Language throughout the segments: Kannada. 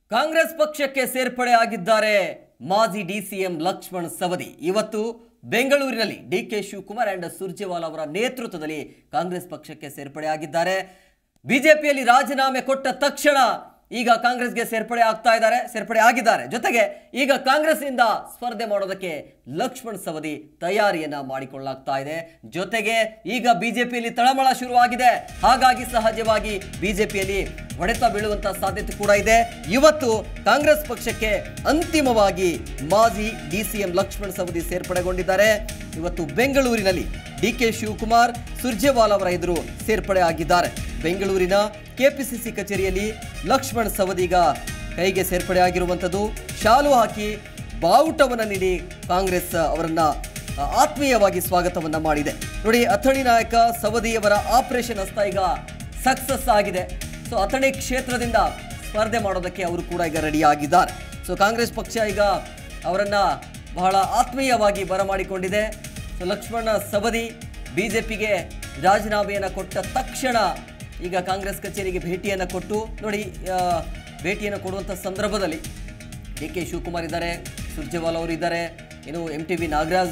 ಕಾಂಗ್ರೆಸ್ ಪಕ್ಷಕ್ಕೆ ಸೇರ್ಪಡೆ ಆಗಿದ್ದಾರೆ ಮಾಜಿ ಡಿಸಿಎಂ ಲಕ್ಷ್ಮಣ್ ಸವದಿ ಇವತ್ತು ಬೆಂಗಳೂರಿನಲ್ಲಿ D K Shivakumar and Surjewala ಅವರ ನೇತೃತ್ವದಲ್ಲಿ ಕಾಂಗ್ರೆಸ್ ಪಕ್ಷಕ್ಕೆ ಸೇರ್ಪಡೆ ಆಗಿದ್ದಾರೆ ಬಿಜೆಪಿಯಲ್ಲಿ ರಾಜೀನಾಮೆ ಕೊಟ್ಟ ತಕ್ಷಣ ಈಗ ಕಾಂಗ್ರೆಸ್ಗೆ ಸೇರ್ಪಡೆ ಆಗ್ತಾ ಇದ್ದಾರೆ ಸೇರ್ಪಡೆ ಆಗಿದ್ದಾರೆ ಜೊತೆಗೆ ಈಗ ಕಾಂಗ್ರೆಸ್ನಿಂದ ಸ್ಪರ್ಧೆ ಮಾಡೋದಕ್ಕೆ ಲಕ್ಷ್ಮಣ್ ಸವದಿ ತಯಾರಿಯನ್ನ ಮಾಡಿಕೊಳ್ಳಲಾಗ್ತಾ ಇದೆ ಜೊತೆಗೆ ಈಗ ಬಿಜೆಪಿಯಲ್ಲಿ ತಳಮಳ ಶುರುವಾಗಿದೆ ಹಾಗಾಗಿ ಸಹಜವಾಗಿ ಬಿಜೆಪಿಯಲ್ಲಿ ಹೊಡೆತ ಬೀಳುವಂತ ಸಾಧ್ಯತೆ ಕೂಡ ಇದೆ ಇವತ್ತು ಕಾಂಗ್ರೆಸ್ ಪಕ್ಷಕ್ಕೆ ಅಂತಿಮವಾಗಿ ಮಾಜಿ ಡಿಸಿಎಂ ಲಕ್ಷ್ಮಣ್ ಸವದಿ ಸೇರ್ಪಡೆಗೊಂಡಿದ್ದಾರೆ ಇವತ್ತು ಬೆಂಗಳೂರಿನಲ್ಲಿ ಡಿ ಕೆ ಶಿವಕುಮಾರ್ ಸುರ್ಜೇವಾಲಾ ಅವರ ಎದುರು ಸೇರ್ಪಡೆ ಆಗಿದ್ದಾರೆ ಬೆಂಗಳೂರಿನ ಕೆಪಿಸಿಸಿ ಕಚೇರಿಯಲ್ಲಿ ಲಕ್ಷ್ಮಣ್ ಸವದಿಗ ಕೈಗೆ ಸೇರ್ಪಡೆ ಆಗಿರುವಂಥದ್ದು ಶಾಲು ಹಾಕಿ ಬಾವುಟವನ್ನು ನೀಡಿ ಕಾಂಗ್ರೆಸ್ ಅವರನ್ನ ಆ, ಆತ್ಮೀಯವಾಗಿ ಸ್ವಾಗತವನ್ನ ಮಾಡಿದೆ ನೋಡಿ ಅಥಣಿ ನಾಯಕ ಸವದಿಯವರ ಆಪರೇಷನ್ ಹಸ್ತ ಈಗ ಸಕ್ಸಸ್ ಆಗಿದೆ ಸೊ ಅಥಣಿ ಕ್ಷೇತ್ರದಿಂದ ಸ್ಪರ್ಧೆ ಮಾಡೋದಕ್ಕೆ ಅವರು ಕೂಡ ಈಗ ರೆಡಿ ಆಗಿದ್ದಾರೆ ಸೊ ಕಾಂಗ್ರೆಸ್ ಪಕ್ಷ ಈಗ ಅವರನ್ನ ಬಹಳ ಆತ್ಮೀಯವಾಗಿ ಬರಮಾಡಿಕೊಂಡಿದೆ ಸೊ ಲಕ್ಷ್ಮಣ ಸವದಿ ಬಿಜೆಪಿಗೆ ರಾಜೀನಾಮೆಯನ್ನು ಕೊಟ್ಟ ತಕ್ಷಣ ಈಗ ಕಾಂಗ್ರೆಸ್ ಕಚೇರಿಗೆ ಭೇಟಿಯನ್ನು ಕೊಟ್ಟು ನೋಡಿ ಆ, ಭೇಟಿಯನ್ನು ಕೊಡುವಂಥ ಸಂದರ್ಭದಲ್ಲಿ ಡಿ ಕೆ ಶಿವಕುಮಾರ್ ಇದ್ದಾರೆ ಸುರ್ಜೇವಾಲಾ ಅವರು ಇದ್ದಾರೆ ಇನ್ನು ಎಂ ಟಿ ವಿ ನಾಗರಾಜ್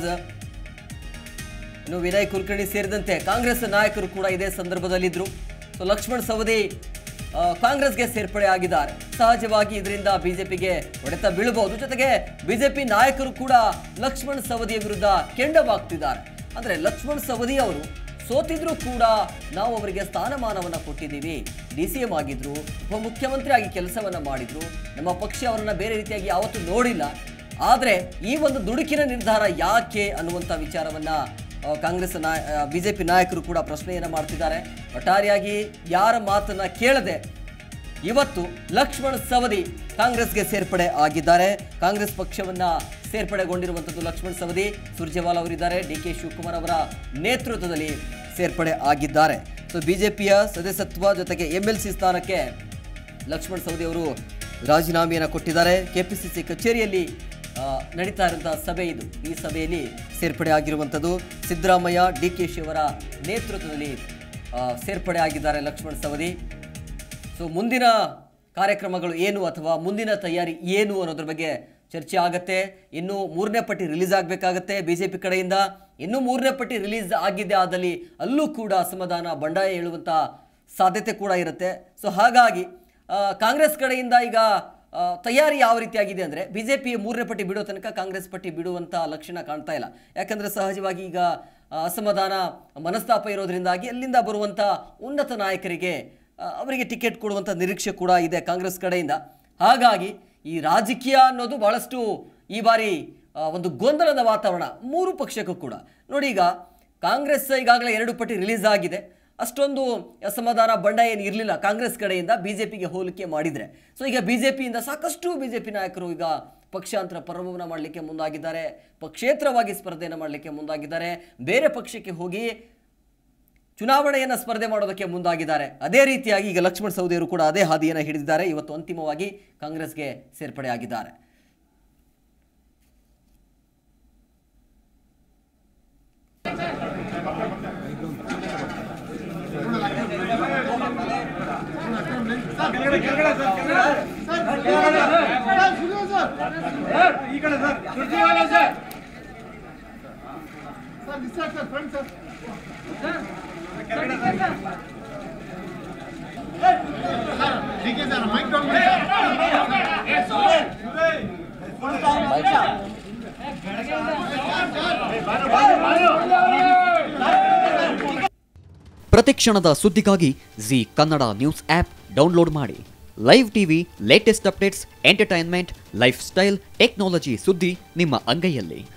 ಇನ್ನು ವಿನಯ್ ಕುಲಕರ್ಣಿ ಸೇರಿದಂತೆ ಕಾಂಗ್ರೆಸ್ ನಾಯಕರು ಕೂಡ ಇದೇ ಸಂದರ್ಭದಲ್ಲಿದ್ದರು ಸೊ ಲಕ್ಷ್ಮಣ್ ಸವದಿ ಆ, ಕಾಂಗ್ರೆಸ್ಗೆ ಸೇರ್ಪಡೆ ಆಗಿದ್ದಾರೆ ಸಹಜವಾಗಿ ಇದರಿಂದ ಬಿಜೆಪಿಗೆ ಹೊಡೆತ ಬೀಳಬಹುದು ಜೊತೆಗೆ ಬಿಜೆಪಿ ನಾಯಕರು ಕೂಡ ಲಕ್ಷ್ಮಣ್ ಸವದಿಯ ವಿರುದ್ಧ ಕೆಂಡವಾಗ್ತಿದ್ದಾರೆ ಅಂದ್ರೆ ಲಕ್ಷ್ಮಣ್ ಸವದಿ ಅವರು ಸೋತಿದ್ರು ಕೂಡ ನಾವು ಅವರಿಗೆ ಸ್ಥಾನಮಾನವನ್ನ ಕೊಟ್ಟಿದ್ದೀವಿ ಡಿ ಸಿ ಎಂ ಆಗಿದ್ರು ಉಪಮುಖ್ಯಮಂತ್ರಿ ಆಗಿ ಕೆಲಸವನ್ನ ಮಾಡಿದ್ರು ನಮ್ಮ ಪಕ್ಷ ಅವರನ್ನ ಬೇರೆ ರೀತಿಯಾಗಿ ಯಾವತ್ತೂ ನೋಡಿಲ್ಲ ಆದರೆ ಈ ಒಂದು ದುಡುಕಿನ ನಿರ್ಧಾರ ಯಾಕೆ ಅನ್ನುವಂಥ ವಿಚಾರವನ್ನ ಆ, ಕಾಂಗ್ರೆಸ್ ನಾಯ ಬಿಜೆಪಿ ನಾಯಕರು ಕೂಡ ಪ್ರಶ್ನೆಯನ್ನ ಮಾಡ್ತಿದ್ದಾರೆ ಒಟ್ಟಾರೆಯಾಗಿ ಯಾರ ಮಾತನ್ನ ಕೇಳದೆ ಇವತ್ತು ಲಕ್ಷ್ಮಣ್ ಸವದಿ ಕಾಂಗ್ರೆಸ್ಗೆ ಸೇರ್ಪಡೆ ಆಗಿದ್ದಾರೆ ಕಾಂಗ್ರೆಸ್ ಪಕ್ಷವನ್ನ ಸೇರ್ಪಡೆಗೊಂಡಿರುವಂಥದ್ದು ಲಕ್ಷ್ಮಣ್ ಸವದಿ ಸುರ್ಜೇವಾಲಾ ಅವರಿದ್ದಾರೆ ಡಿ ಕೆ ಶಿವಕುಮಾರ್ ಅವರ ನೇತೃತ್ವದಲ್ಲಿ ಸೇರ್ಪಡೆ ಆಗಿದ್ದಾರೆ ಸೊ ಬಿಜೆಪಿಯ ಸದಸ್ಯತ್ವ ಜೊತೆಗೆ ಎಂ ಎಲ್ ಸಿ ಸ್ಥಾನಕ್ಕೆ ಲಕ್ಷ್ಮಣ್ ಸವದಿ ಅವರು ರಾಜೀನಾಮೆಯನ್ನು ಕೊಟ್ಟಿದ್ದಾರೆ ಕೆಪಿಸಿಸಿ ಕಚೇರಿಯಲ್ಲಿ ಆ, ನಡೀತಾ ಇರುವಂತಹ ಸಭೆ ಇದು ಈ ಸಭೆಯಲ್ಲಿ ಸೇರ್ಪಡೆ ಆಗಿರುವಂಥದ್ದು ಸಿದ್ದರಾಮಯ್ಯ ಡಿ ಕೆ ಶಿ ಅವರ ನೇತೃತ್ವದಲ್ಲಿ ಆ, ಸೇರ್ಪಡೆ ಆಗಿದ್ದಾರೆ ಲಕ್ಷ್ಮಣ್ ಸವದಿ ಸೊ ಮುಂದಿನ ಕಾರ್ಯಕ್ರಮಗಳು ಏನು ಅಥವಾ ಮುಂದಿನ ತಯಾರಿ ಏನು ಅನ್ನೋದ್ರ ಬಗ್ಗೆ ಚರ್ಚೆ ಆಗತ್ತೆ ಇನ್ನು ಮೂರನೇ ಪಟ್ಟಿ ರಿಲೀಸ್ ಆಗಬೇಕಾಗತ್ತೆ ಬಿ ಜೆ ಪಿ ಕಡೆಯಿಂದ ಇನ್ನೂ ಮೂರನೇ ಪಟ್ಟಿ ರಿಲೀಸ್ ಆಗಿದ್ದೇ ಆದಲ್ಲಿ ಅಲ್ಲೂ ಕೂಡ ಅಸಮಾಧಾನ ಬಂಡಾಯ ಹೇಳುವಂಥ ಸಾಧ್ಯತೆ ಕೂಡ ಇರುತ್ತೆ ಸೊ ಹಾಗಾಗಿ ಆ, ಕಾಂಗ್ರೆಸ್ ಕಡೆಯಿಂದ ಈಗ ಆ, ತಯಾರಿ ಯಾವ ರೀತಿಯಾಗಿದೆ ಅಂದರೆ ಬಿ ಜೆ ಪಿ ಮೂರನೇ ಪಟ್ಟಿ ಬಿಡೋ ತನಕ ಕಾಂಗ್ರೆಸ್ ಪಟ್ಟಿ ಬಿಡುವಂಥ ಲಕ್ಷಣ ಕಾಣ್ತಾ ಇಲ್ಲ ಯಾಕಂದರೆ ಸಹಜವಾಗಿ ಈಗ ಆ, ಅಸಮಾಧಾನ ಮನಸ್ತಾಪ ಇರೋದ್ರಿಂದಾಗಿ ಅಲ್ಲಿಂದ ಬರುವಂಥ ಉನ್ನತ ನಾಯಕರಿಗೆ ಆ, ಅವರಿಗೆ ಟಿಕೆಟ್ ಕೊಡುವಂಥ ನಿರೀಕ್ಷೆ ಕೂಡ ಇದೆ ಕಾಂಗ್ರೆಸ್ ಕಡೆಯಿಂದ ಹಾಗಾಗಿ ಈ ರಾಜಕೀಯ ಅನ್ನೋದು ಬಹಳಷ್ಟು ಈ ಬಾರಿ ಆ, ಒಂದು ಗೊಂದಲದ ವಾತಾವರಣ ಮೂರು ಪಕ್ಷಕ್ಕೂ ಕೂಡ ನೋಡಿ ಈಗ ಕಾಂಗ್ರೆಸ್ ಈಗಾಗಲೇ ಎರಡು ಪಟ್ಟಿ ರಿಲೀಸ್ ಆಗಿದೆ ಅಷ್ಟೊಂದು ಅಸಮಾಧಾನ ಬಂಡ ಏನು ಇರಲಿಲ್ಲ ಕಾಂಗ್ರೆಸ್ ಕಡೆಯಿಂದ ಬಿಜೆಪಿಗೆ ಹೋಲಿಕೆ ಮಾಡಿದರೆ ಸೊ ಈಗ ಬಿಜೆಪಿಯಿಂದ ಸಾಕಷ್ಟು ಬಿಜೆಪಿ ನಾಯಕರು ಈಗ ಪಕ್ಷಾಂತರ ಪರ್ವವನ್ನು ಮಾಡಲಿಕ್ಕೆ ಮುಂದಾಗಿದ್ದಾರೆ ಪಕ್ಷೇತರವಾಗಿ ಸ್ಪರ್ಧೆಯನ್ನು ಮಾಡಲಿಕ್ಕೆ ಮುಂದಾಗಿದ್ದಾರೆ ಬೇರೆ ಪಕ್ಷಕ್ಕೆ ಹೋಗಿ ಚುನಾವಣೆಯನ್ನು ಸ್ಪರ್ಧೆ ಮಾಡೋದಕ್ಕೆ ಮುಂದಾಗಿದ್ದಾರೆ ಅದೇ ರೀತಿಯಾಗಿ ಈಗ ಲಕ್ಷ್ಮಣ್ ಸವದಿಯವರು ಕೂಡ ಅದೇ ಹಾದಿಯನ್ನು ಹಿಡಿದಿದ್ದಾರೆ ಇವತ್ತು ಅಂತಿಮವಾಗಿ ಕಾಂಗ್ರೆಸ್ಗೆ ಸೇರ್ಪಡೆ ಆಗಿದ್ದಾರೆ ಈ ಕಡೆ sir Surjewala sir sir miss sir friend sir ಹೀಗೆ ಸರ್ ಮೈಕ್ ಡೌನ್ ಮಾಡಿ ಪ್ರತಿಕ್ಷಣದ ಸುದ್ದಿಗಾಗಿ Zee Kannada news app download ಮಾಡಿ live TV latest updates entertainment lifestyle technology ಸುದ್ದಿ ನಿಮ್ಮ ಅಂಗೈಯಲ್ಲಿ